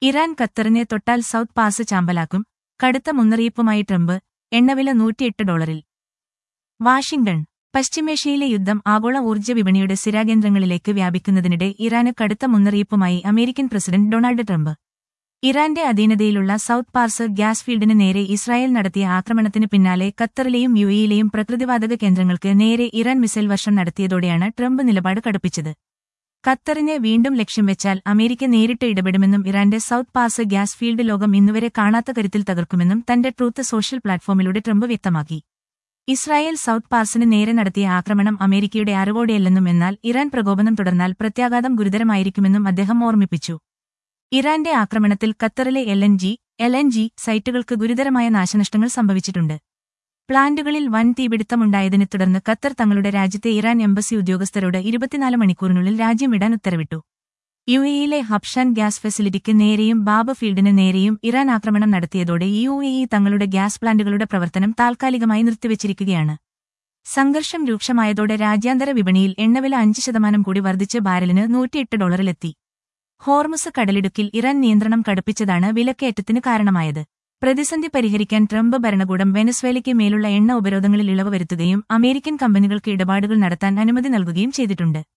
Iran ഖത്തറിനെ തൊട്ടാൽ south pass ചാമ്പലാക്കും കടുത്ത മുന്നറിയിപ്പുമായി ട്രംപ് എണ്ണവില നൂറ്റിയെട്ട് ഡോളറിൽ വാഷിംഗ്ടൺ പശ്ചിമേഷ്യയിലെ യുദ്ധം ആഗോള ഊർജ്ജ വിപണിയുടെ സ്ഥിരാകേന്ദ്രങ്ങളിലേക്ക് വ്യാപിക്കുന്നതിനിടെ ഇറാന് കടുത്ത മുന്നറിയിപ്പുമായി അമേരിക്കൻ പ്രസിഡന്റ് ഡൊണാൾഡ് ട്രംപ് ഇറാന്റെ അധീനതയിലുള്ള സൗത്ത് പാർസ് ഗ്യാസ് ഫീൽഡിന് നേരെ ഇസ്രായേൽ നടത്തിയ ആക്രമണത്തിന് പിന്നാലെ ഖത്തറിലെയും യു എയിലെയും പ്രകൃതിവാതക കേന്ദ്രങ്ങൾക്ക് നേരെ ഇറാൻ മിസൈൽ വർഷം നടത്തിയതോടെയാണ് ട്രംപ് നിലപാട് കടുപ്പിച്ചത് ഖത്തറിനെ വീണ്ടും ലക്ഷ്യം വെച്ചാൽ അമേരിക്ക നേരിട്ട് ഇടപെടുമെന്നും ഇറാന്റെ സൗത്ത് പാസ് ഗ്യാസ് ഫീൽഡ് ലോകം ഇന്നുവരെ കാണാത്ത കരുത്തിൽ തകർക്കുമെന്നും തന്റെ ട്രൂത്ത് സോഷ്യൽ പ്ലാറ്റ്ഫോമിലൂടെ ട്രംപ് വ്യക്തമാക്കി ഇസ്രായേൽ സൗത്ത് പാർസിന് നേരെ നടത്തിയ ആക്രമണം അമേരിക്കയുടെ അറിവോടെയല്ലെന്നും എന്നാൽ ഇറാൻ പ്രകോപനം തുടർന്നാൽ പ്രത്യാഘാതം ഗുരുതരമായിരിക്കുമെന്നും അദ്ദേഹം ഓർമ്മിപ്പിച്ചു ഇറാന്റെ ആക്രമണത്തിൽ ഖത്തറിലെ L N G L N G സൈറ്റുകൾക്ക് ഗുരുതരമായ നാശനഷ്ടങ്ങൾ സംഭവിച്ചിട്ടുണ്ട് പ്ലാന്റുകളിൽ വൻ തീപിടുത്തമുണ്ടായതിനെ തുടർന്ന് ഖത്തർ തങ്ങളുടെ രാജ്യത്തെ ഇറാൻ എംബസി ഉദ്യോഗസ്ഥരോട് ഇരുപത്തിനാല് മണിക്കൂറിനുള്ളിൽ രാജ്യം വിടാൻ ഉത്തരവിട്ടു യു എയിലെ ഹബ്ഷാൻ ഗ്യാസ് ഫെസിലിറ്റിക്ക് നേരെയും ബാബ് ഫീൽഡിന് നേരെയും ഇറാൻ ആക്രമണം നടത്തിയതോടെ യു എ ഇ തങ്ങളുടെ ഗ്യാസ് പ്ലാന്റുകളുടെ പ്രവർത്തനം താൽക്കാലികമായി നിർത്തിവച്ചിരിക്കുകയാണ് സംഘർഷം രൂക്ഷമായതോടെ രാജ്യാന്തര വിപണിയിൽ എണ്ണവില അഞ്ച് ശതമാനം കൂടി വർദ്ധിച്ച് ബാരലിന് നൂറ്റിയെട്ട് ഡോളറിലെത്തി ഹോർമുസ് കടലിടുക്കിൽ ഇറാൻ നിയന്ത്രണം കടുപ്പിച്ചതാണ് വിലക്കയറ്റത്തിന് കാരണമായത് പ്രതിസന്ധി പരിഹരിക്കാൻ ട്രംപ് ഭരണകൂടം വെനസ്വേലയ്ക്ക് മേലുള്ള എണ്ണ ഉപരോധങ്ങളിൽ ഇളവ് വരുത്തുകയും അമേരിക്കൻ കമ്പനികൾക്ക് ഇടപാടുകൾ നടത്താൻ അനുമതി നൽകുകയും ചെയ്തിട്ടുണ്ട്